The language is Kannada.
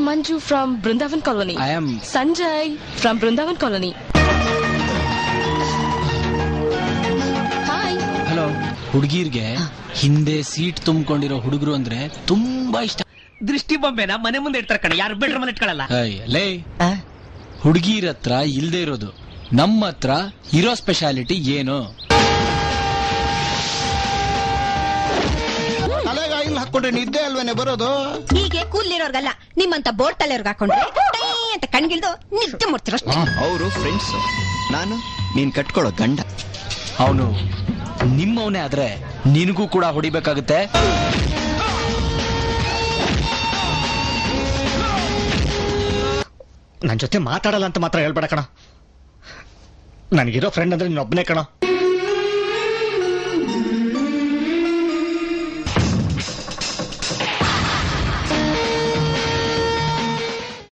Manju from Brindavan Colony. I am Sanjay from Brindavan Colony. Hi. Hello ಹುಡುಗಿರ್ಗೆ ಹಿಂದೆ ಸೀಟ್ ತುಂಬಿಕೊಂಡಿರೋ ಹುಡುಗರು ಅಂದ್ರೆ ತುಂಬಾ ಇಷ್ಟ ದೃಷ್ಟಿ ಬೊಂಬೆನ ಮನೆ ಮುಂದೆ ಇಡ್ತಾರೆ ಕಣ ಯಾರು ಬೆಡ್ರೂಮ್ ಅಲ್ಲಿ ಇಟ್ಕೊಳ್ಳಲ್ಲ ಏಯ್, ಲೇ ಹುಡುಗಿರ ಹತ್ರ ಇಲ್ದೇ ಇರೋದು ನಮ್ಮ ಹತ್ರ ಇರೋ ಸ್ಪೆಷಾಲಿಟಿ ಏನು ತಲೆಗೆ ಆಯಿಲ್ ಹಾಕೊಂಡ್ರೆ ನಿದ್ದೆ ಅಲ್ವೇನೆ ಬರೋದು ಹೀಗೆ ಕೂಲಿರೋರ್ಗಲ್ಲ ನಿಮ್ಮಂತ ಬೋರ್ಡ್ ತಲೆಯವ್ರಿಗೆ ಹಾಕೊಂಡ್ರೆ ಟೈ ಅಂತ ಕಣ್ಗಿಳ್ದು ನಿದ್ದೆ ಮಾಡ್ತಿರೋ ಅವರು ಫ್ರೆಂಡ್ಸ್ ನಾನು ನೀನ್ ಕಟ್ಕೊಳ್ಳೋ ಗಂಡ ಅವನು ನಿಮ್ಮವನೇ ಆದ್ರೆ ನಿನಗೂ ಕೂಡ ಹೊಡಿಬೇಕಾಗುತ್ತೆ ನನ್ ಜೊತೆ ಮಾತಾಡಲ್ಲ ಅಂತ ಮಾತ್ರ ಹೇಳ್ಬೇಡ ಕಣ ನನಗಿರೋ ಫ್ರೆಂಡ್ ಅಂದ್ರೆ ನೀನೊಬ್ಬನೇ ಕಣ